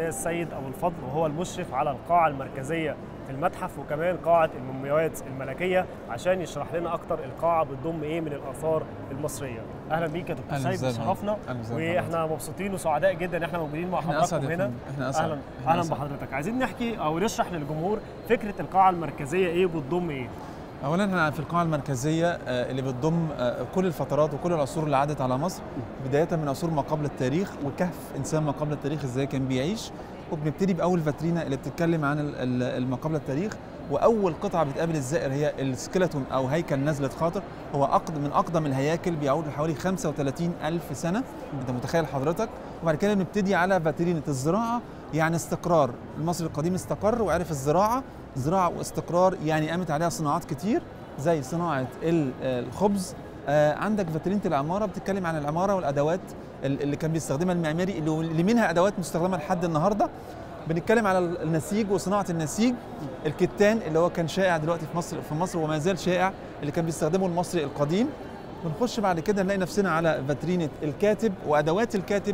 السيد ابو الفضل وهو المشرف على القاعه المركزيه في المتحف وكمان قاعه المومياوات الملكيه عشان يشرح لنا اكتر القاعه بتضم ايه من الاثار المصريه اهلا بيك يا دكتور أهلاً سيد وسهلاً. شرفنا أهلاً وسهلاً واحنا مبسوطين وسعداء جدا ان احنا موجودين مع احنا اسعد حضراتكم يا هنا فندم. احنا اسعد اهلا إحنا اهلا أسعد. بحضرتك عايزين نحكي او نشرح للجمهور فكره القاعه المركزيه ايه وبتضم ايه اولا احنا في القاعه المركزيه آه، اللي بتضم آه، كل الفترات وكل العصور اللي عدت على مصر بدايه من عصور ما قبل التاريخ وكهف انسان ما قبل التاريخ ازاي كان بيعيش وبنبتدي باول فاترينا اللي بتتكلم عن ال- ال- ما قبل التاريخ واول قطعه بتقابل الزائر هي السكيلتون او هيكل نزله خاطر هو أقدم من اقدم الهياكل بيعود لحوالي 35 الف سنه انت متخيل حضرتك وبعد كده بنبتدي على فاترينه الزراعه يعني استقرار المصري القديم استقر وعرف الزراعه زراعه واستقرار يعني قامت عليها صناعات كتير زي صناعه ال- الخبز آه، عندك فاترينه العماره بتتكلم عن العماره والادوات ال- اللي كان بيستخدمها المعماري اللي اللي منها ادوات مستخدمه لحد النهارده بنتكلم على النسيج وصناعه النسيج الكتان اللي هو كان شائع دلوقتي في مصر في مصر وما زال شائع اللي كان بيستخدمه المصري القديم بنخش بعد كده نلاقي نفسنا على فاترينه الكاتب وادوات الكاتب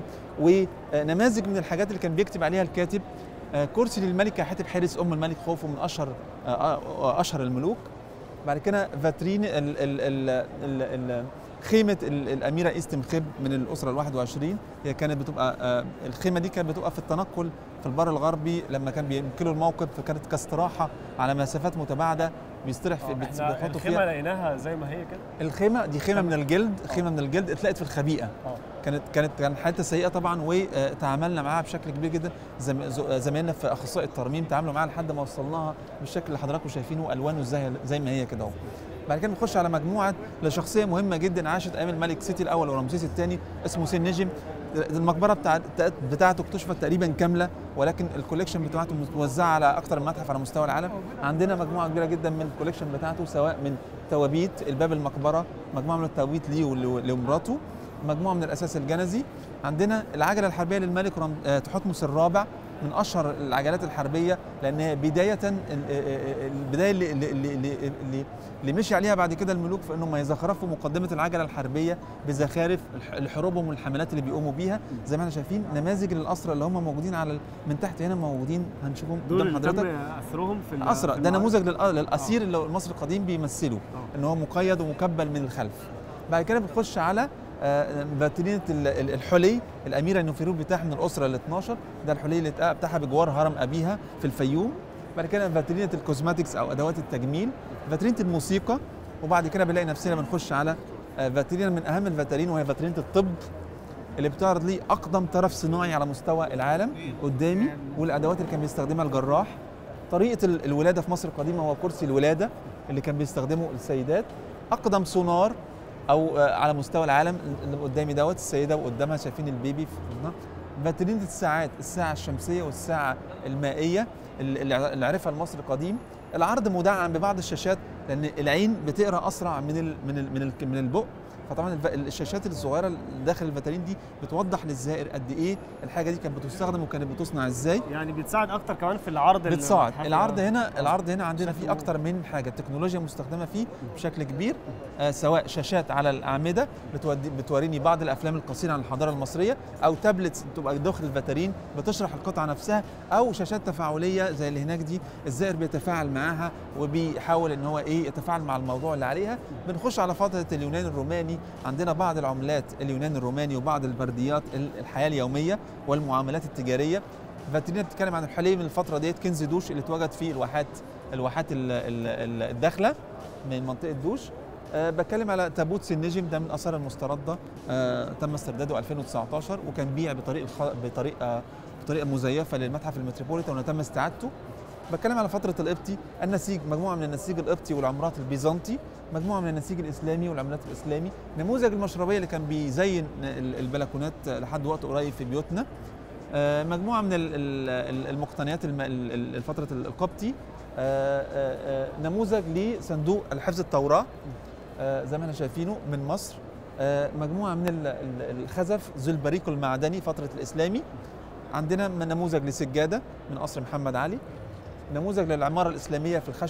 ونماذج من الحاجات اللي كان بيكتب عليها الكاتب آه، كرسي للملكه حتب حارس ام الملك خوفو من اشهر آه، آه، اشهر الملوك بعد كده فاترين ال ال ال ال ال خيمة ال- الأميرة إيستم خيب من الأسرة ال 21 هي كانت بتبقى آه، الخيمة دي كانت بتبقى في التنقل في البر الغربي لما كان بينقلوا الموقف فكانت كاستراحة على مسافات متباعدة بيستريح في بت- احنا بيحطوا الخيمه فيها لقيناها زي ما هي كده الخيمة دي خيمة من الجلد خيمة من الجلد اتلقت في الخبيئة اه كانت كانت كان حالتها سيئه طبعا وتعاملنا معاها بشكل كبير جدا زم- ز- زمايلنا في اخصائي الترميم تعاملوا معاها لحد ما وصلناها بالشكل اللي حضراتكم شايفينه الوانه زي زي ما هي كده اهو بعد كده نخش على مجموعه لشخصيه مهمه جدا عاشت ايام الملك سيتي الاول ورمسيس الثاني اسمه سين نجم المقبره بتاع بتاعته اكتشفت تقريبا كامله ولكن الكوليكشن بتاعته متوزعه على اكثر من متحف على مستوى العالم عندنا مجموعه كبيره جدا من الكوليكشن بتاعته سواء من توابيت الباب المقبره مجموعه من التوابيت ليه ول- لمراته مجموعه من الاساس الجنزي عندنا العجله الحربيه للملك رم... آه، تحتمس الرابع من اشهر العجلات الحربيه لان هي بدايه ال- آه، البدايه اللي, اللي, اللي, اللي, اللي مشي عليها بعد كده الملوك في انهم يزخرفوا مقدمه العجله الحربيه بزخارف الح- الحروبهم والحملات اللي بيقوموا بيها زي ما احنا شايفين نماذج للاسرى اللي هم موجودين على ال- من تحت هنا موجودين هنشوفهم دول قدام اللي تم حضرتك اثرهم في ال- اسرى في ده المعارك. نموذج للأ- للاسير اللي المصري القديم بيمثله آه. ان هو مقيد ومكبل من الخلف بعد كده بنخش على آه، فاترينه ال- ال- الحلي الاميره نوفيرو بتاعها من الاسره ال 12 ده الحلي اللي اتق- بتاعها بجوار هرم ابيها في الفيوم بعد كده فاترينه الكوزماتكس او ادوات التجميل فاترينه الموسيقى وبعد كده بنلاقي نفسنا بنخش على آه، فاترينه من اهم الفاترين وهي فاترينه الطب اللي بتعرض لي اقدم طرف صناعي على مستوى العالم قدامي والادوات اللي كان بيستخدمها الجراح طريقه ال- الولاده في مصر القديمه هو كرسي الولاده اللي كان بيستخدمه السيدات اقدم سونار او آه، على مستوى العالم اللي قدامي دوت السيده وقدامها شايفين البيبي في حضنها فاترينه الساعات الساعه الشمسيه والساعه المائيه اللي اللي عرفها المصري القديم العرض مدعم ببعض الشاشات لان العين بتقرا اسرع من ال من ال من ال من البق فطبعا الف- الشاشات الصغيره اللي داخل الفاترين دي بتوضح للزائر قد ايه الحاجه دي كانت بتستخدم وكانت بتصنع ازاي يعني بتساعد اكتر كمان في العرض اللي بتساعد بتحقق- العرض هنا آه. العرض هنا عندنا بشكل فيه اكتر من حاجه التكنولوجيا مستخدمه فيه بشكل كبير آه سواء شاشات على الاعمده بتودي بتوريني بعض الافلام القصيره عن الحضاره المصريه او تابلتس بتبقى داخل الفاترين بتشرح القطعه نفسها او شاشات تفاعليه زي اللي هناك دي الزائر بيتفاعل معاها وبيحاول ان هو ايه يتفاعل مع الموضوع اللي عليها بنخش على فتره اليونان الروماني عندنا بعض العملات اليونان الروماني وبعض البرديات ال- الحياه اليوميه والمعاملات التجاريه فاترينا بتتكلم عن الحلي من الفتره ديت كنز دوش اللي اتوجد فيه الواحات الواحات ال- ال- ال- الداخله من منطقه دوش أه بتكلم على تابوت سنجم ده من الاثار المسترده أه تم استرداده 2019 وكان بيع بطريقه الخ... بطريقه بطريقه مزيفه للمتحف المتروبوليتان وتم استعادته بتكلم على فتره القبطي النسيج مجموعه من النسيج القبطي والعمرات البيزنطي مجموعه من النسيج الاسلامي والعملات الاسلامي نموذج المشربيه اللي كان بيزين ال- البلكونات لحد وقت قريب في بيوتنا آه، مجموعه من ال- ال- المقتنيات الم- ال- ال- الفتره القبطي آه، آه، آه، نموذج لصندوق الحفظ التوراه آه، زي ما احنا شايفينه من مصر آه، مجموعه من ال- ال- الخزف ذو البريق المعدني فتره الاسلامي عندنا من نموذج لسجاده من قصر محمد علي نموذج للعماره الاسلاميه في الخشب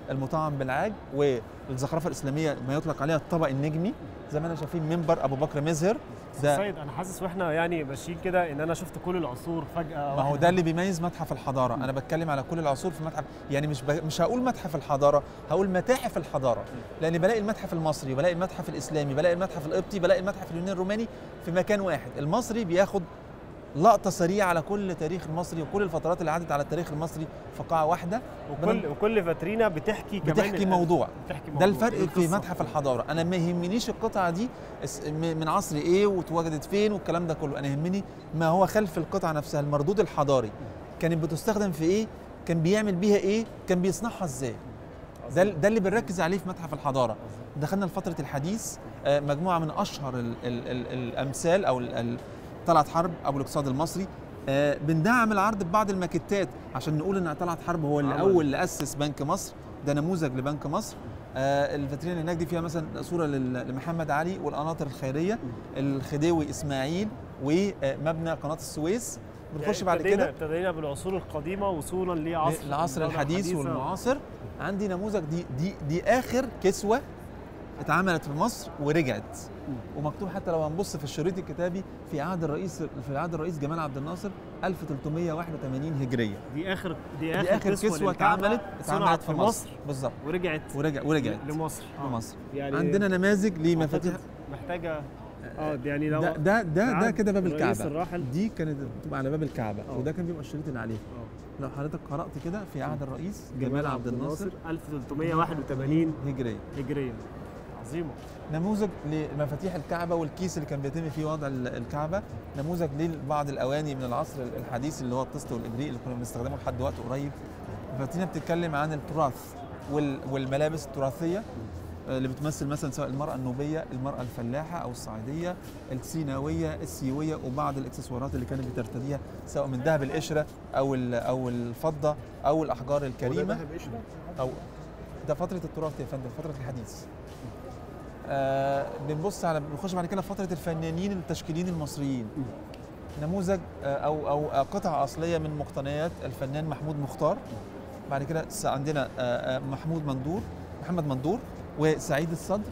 المطعم بالعاج والزخرفه الاسلاميه ما يطلق عليها الطبق النجمي زي ما احنا شايفين منبر ابو بكر مزهر ده سيد انا حاسس واحنا يعني ماشيين كده ان انا شفت كل العصور فجاه ما هو ده اللي بيميز متحف الحضاره انا بتكلم على كل العصور في متحف يعني مش ب... مش هقول متحف الحضاره هقول متاحف الحضاره لان بلاقي المتحف المصري بلاقي المتحف الاسلامي بلاقي المتحف القبطي بلاقي المتحف اليوناني الروماني في مكان واحد المصري بياخد لقطه سريعه على كل تاريخ المصري وكل الفترات اللي عدت على التاريخ المصري في قاعه واحده وكل وكل فاترينا بتحكي كمان بتحكي موضوع. بتحكي موضوع ده الفرق في متحف الحضاره انا ما يهمنيش القطعه دي من عصر ايه واتوجدت فين والكلام ده كله انا يهمني ما هو خلف القطعه نفسها المردود الحضاري كانت بتستخدم في ايه كان بيعمل بيها ايه كان بيصنعها ازاي ده ده اللي بنركز عليه في متحف الحضاره دخلنا لفتره الحديث مجموعه من اشهر ال ال ال الامثال او ال طلعت حرب ابو الاقتصاد المصري آه بندعم العرض ببعض الماكيتات عشان نقول ان طلعت حرب هو الاول اللي اسس بنك مصر ده نموذج لبنك مصر آه الفاترين اللي هناك دي فيها مثلا صوره لمحمد علي والقناطر الخيريه الخديوي اسماعيل ومبنى قناه السويس بنخش بعد كده ابتدينا بالعصور القديمه وصولا لعصر العصر الحديث والمعاصر عندي نموذج دي دي دي اخر كسوه اتعملت في مصر ورجعت ومكتوب حتى لو هنبص في الشريط الكتابي في عهد الرئيس في عهد الرئيس جمال عبد الناصر 1381 هجريه دي اخر دي اخر, دي آخر كسوه اتعملت اتعملت في مصر بالظبط ورجعت ورجع ورجعت لمصر لمصر يعني عندنا نماذج لمفاتيح محتاجه اه يعني لو ده ده ده, ده كده باب الكعبه دي كانت بتبقى على باب الكعبه أوه. وده كان بيبقى الشريط اللي عليه أوه. لو حضرتك قرات كده في عهد الرئيس جمال عبد الناصر 1381 هجريه هجريه عظيمه نموذج لمفاتيح الكعبه والكيس اللي كان بيتم فيه وضع الكعبه نموذج لبعض الاواني من العصر الحديث اللي هو الطست والابريق اللي كنا بنستخدمه لحد وقت قريب فاتينا بتتكلم عن التراث والملابس التراثيه اللي بتمثل مثلا سواء المرأة النوبية، المرأة الفلاحة أو الصعيدية، السيناوية، السيوية وبعض الإكسسوارات اللي كانت بترتديها سواء من ذهب القشرة أو أو الفضة أو الأحجار الكريمة. ذهب قشرة؟ أو ده فترة التراث يا فندم، فترة الحديث. آه بنبص على بنخش بعد كده فتره الفنانين التشكيليين المصريين نموذج آه او او قطعه اصليه من مقتنيات الفنان محمود مختار بعد كده عندنا آه محمود مندور محمد مندور وسعيد الصدر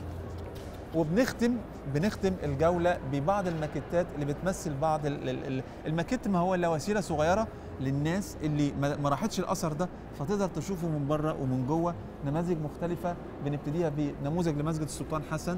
وبنختم بنختم الجوله ببعض الماكيتات اللي بتمثل بعض الماكيت ما هو الا وسيله صغيره للناس اللي ما راحتش الاثر ده فتقدر تشوفه من بره ومن جوه نماذج مختلفه بنبتديها بنموذج لمسجد السلطان حسن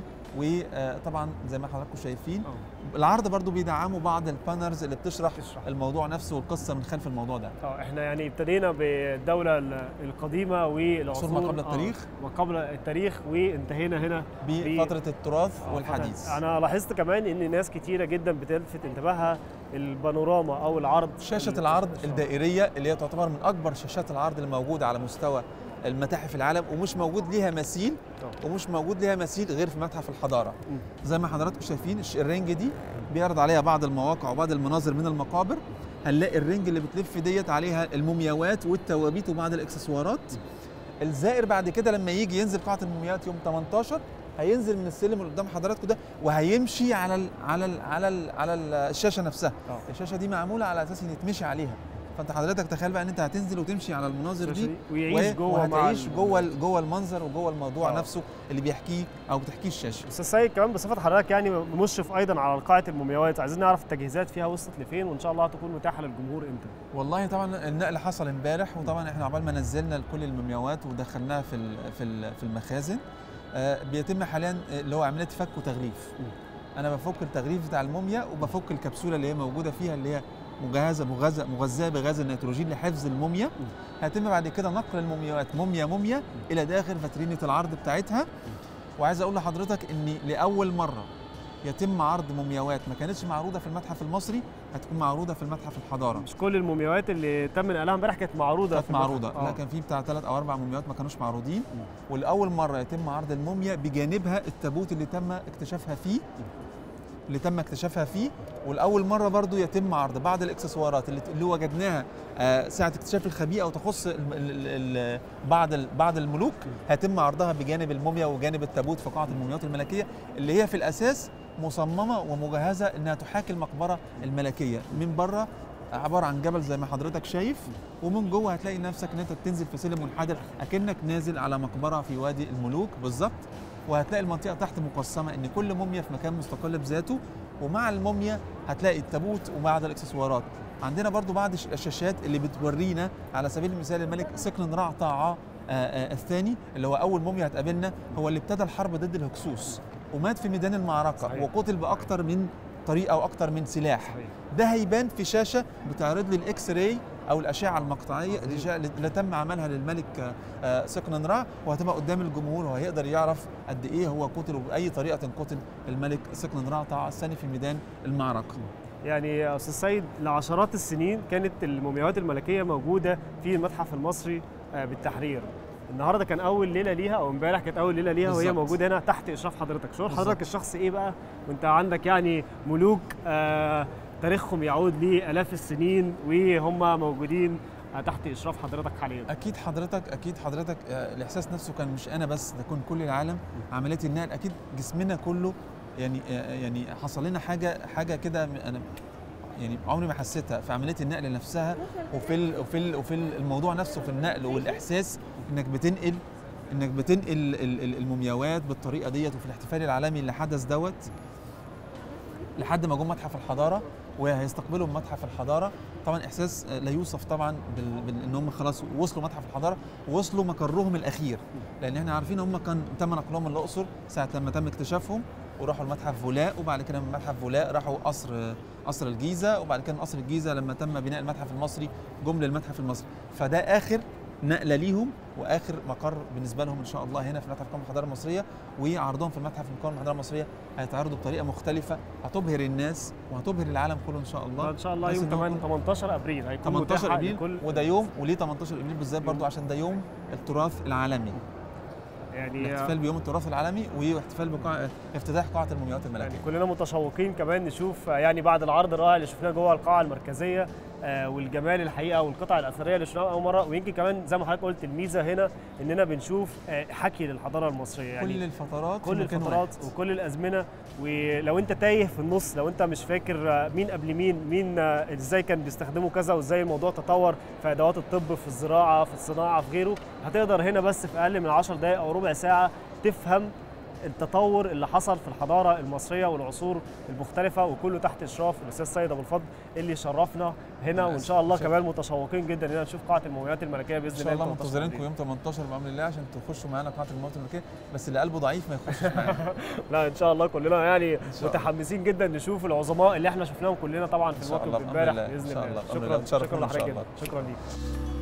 وطبعا زي ما حضراتكم شايفين أوه. العرض برضو بيدعموا بعض البانرز اللي بتشرح, بتشرح الموضوع نفسه والقصه من خلف الموضوع ده اه احنا يعني ابتدينا بالدوله القديمه والعصور ما قبل التاريخ آه ما قبل التاريخ وانتهينا هنا بفتره التراث آه والحديث انا لاحظت كمان ان ناس كتيره جدا بتلفت انتباهها البانوراما او العرض شاشه العرض الدائريه اللي هي تعتبر من اكبر شاشات العرض الموجوده على مستوى المتاحف العالم ومش موجود ليها مثيل ومش موجود ليها مثيل غير في متحف الحضاره زي ما حضراتكم شايفين الرنج دي بيعرض عليها بعض المواقع وبعض المناظر من المقابر هنلاقي الرنج اللي بتلف ديت عليها المومياوات والتوابيت وبعض الاكسسوارات الزائر بعد كده لما يجي ينزل قاعه المومياوات يوم 18 هينزل من السلم اللي قدام حضراتكم ده وهيمشي على ال على ال على ال على الشاشه نفسها أوه. الشاشه دي معموله على اساس ان يتمشي عليها فانت حضرتك تخيل بقى ان انت هتنزل وتمشي على المناظر دي ويعيش جوه وهتعيش جوه جوه المنظر وجوه الموضوع أوه. نفسه اللي بيحكيه او بتحكيه الشاشه استاذ سيد كمان بصفه حضرتك يعني مشرف ايضا على قاعه المومياوات عايزين نعرف التجهيزات فيها وصلت لفين وان شاء الله هتكون متاحه للجمهور امتى والله طبعا النقل حصل امبارح وطبعا احنا عقبال ما نزلنا كل المومياوات ودخلناها في في في المخازن آه بيتم حاليا اللي هو عمليه فك وتغليف انا بفك التغليف بتاع الموميا وبفك الكبسوله اللي هي موجوده فيها اللي هي مجهزه مغذى مغذاه بغاز النيتروجين لحفظ الموميا هيتم بعد كده نقل المومياوات موميا موميا الى داخل فترينه العرض بتاعتها وعايز اقول لحضرتك ان لاول مره يتم عرض مومياوات ما كانتش معروضه في المتحف المصري هتكون معروضه في المتحف الحضاره مش كل المومياوات اللي تم نقلها امبارح كانت معروضه كانت معروضه لا كان في بتاع ثلاث او اربع مومياوات ما كانوش معروضين ولاول مره يتم عرض الموميا بجانبها التابوت اللي تم اكتشافها فيه اللي تم اكتشافها فيه ولاول مره برضو يتم عرض بعض الاكسسوارات اللي, اللي وجدناها آه ساعه اكتشاف الخبيئه وتخص ال ال ال بعض بعض الملوك هيتم عرضها بجانب الموميا وجانب التابوت في قاعه المومياوات الملكيه اللي هي في الاساس مصممه ومجهزه انها تحاكي المقبره الملكيه من بره عباره عن جبل زي ما حضرتك شايف ومن جوه هتلاقي نفسك ان انت بتنزل في سلم منحدر اكنك نازل على مقبره في وادي الملوك بالظبط وهتلاقي المنطقه تحت مقسمه ان كل موميا في مكان مستقل بذاته ومع الموميا هتلاقي التابوت وبعض الاكسسوارات عندنا برضو بعض الش- الشاشات اللي بتورينا على سبيل المثال الملك سكن رع طاعة آه، آه، الثاني اللي هو اول موميا هتقابلنا هو اللي ابتدى الحرب ضد الهكسوس ومات في ميدان المعركه صحيح. وقتل باكثر من طريقه او اكثر من سلاح ده هيبان في شاشه بتعرض لي الاكس راي او الاشعه المقطعيه اللي, جا- اللي تم عملها للملك آه، آه، سكن رع وهتبقى قدام الجمهور وهيقدر يعرف قد ايه هو قتل وباي طريقه قتل الملك سكن رع طاعة الثاني في ميدان المعركه يعني يا استاذ سيد لعشرات السنين كانت المومياوات الملكيه موجوده في المتحف المصري آه، بالتحرير النهارده كان اول ليله ليها او امبارح كانت اول ليله ليها وهي بالظبط. موجوده هنا تحت اشراف حضرتك شعور بالظبط. حضرتك الشخصي ايه بقى وانت عندك يعني ملوك آه تاريخهم يعود لالاف السنين وهم موجودين آه تحت اشراف حضرتك حاليا اكيد حضرتك اكيد حضرتك آه، الاحساس نفسه كان مش انا بس ده كان كل العالم عمليه النقل اكيد جسمنا كله يعني آه، يعني حصل لنا حاجه حاجه كده م- انا يعني عمري ما حسيتها في عمليه النقل نفسها وفي ال وفي ال وفي الموضوع نفسه في النقل والاحساس انك بتنقل انك بتنقل ال- ال- المومياوات بالطريقه ديت وفي الاحتفال العالمي اللي حدث دوت لحد ما جم متحف الحضاره وهيستقبلوا متحف الحضاره طبعا احساس لا يوصف طبعا بال... بال... ان هم خلاص وصلوا متحف الحضاره ووصلوا مقرهم الاخير لان احنا عارفين هم كان تم نقلهم من الاقصر ساعه لما تم اكتشافهم وراحوا لمتحف فولاء وبعد كده من متحف فولاء راحوا قصر قصر الجيزه وبعد كده من قصر الجيزه لما تم بناء المتحف المصري جم للمتحف المصري فده اخر نقله ليهم واخر مقر بالنسبه لهم ان شاء الله هنا في متحف قومي الحضاره المصريه وعرضهم في المتحف القومي الحضاره المصريه هيتعرضوا بطريقه مختلفه هتبهر الناس وهتبهر العالم كله ان شاء الله ان شاء الله بحيث يوم إن هو كمان يكون 18 ابريل هيكون 18 متاح ابريل لكل وده يوم وليه 18 ابريل بالذات برضو عشان ده يوم التراث العالمي يعني الاحتفال بيوم التراث العالمي واحتفال بقاع افتتاح قاعه المومياوات يعني الملكيه كلنا متشوقين كمان نشوف آه، يعني بعد العرض الرائع اللي شفناه جوه القاعه المركزيه آه، والجمال الحقيقه والقطع الاثريه اللي شفناها اول مره ويمكن كمان زي ما حضرتك قلت الميزه هنا اننا بنشوف آه، حكي للحضاره المصريه يعني كل الفترات في كل مكان الفترات واحد. وكل الازمنه ولو انت تايه في النص لو انت مش فاكر آه، مين قبل مين مين آه، ازاي كان بيستخدموا كذا وازاي الموضوع تطور في ادوات الطب في الزراعه في الصناعه في غيره هتقدر هنا بس في اقل من 10 دقائق او ربع ساعه تفهم التطور اللي حصل في الحضاره المصريه والعصور المختلفه وكله تحت اشراف الاستاذ سيد ابو الفضل اللي شرفنا هنا وان شاء الله شكراً. كمان متشوقين جدا ان نشوف قاعه المومياوات الملكيه باذن ان شاء الله 18 منتظرينكم أبريل. يوم 18 بامر الله عشان تخشوا معانا قاعه المومياوات الملكيه بس اللي قلبه ضعيف ما يخشش معانا لا ان شاء الله كلنا يعني شاء الله. متحمسين جدا نشوف العظماء اللي احنا شفناهم كلنا طبعا في إن شاء الموقف الله، بأمر امبارح الله. باذن إن شاء الله الله، بأمر شكرا الله. تشرفونا شكرا إن لحضرتك شاء جدا الله. شكرا ليك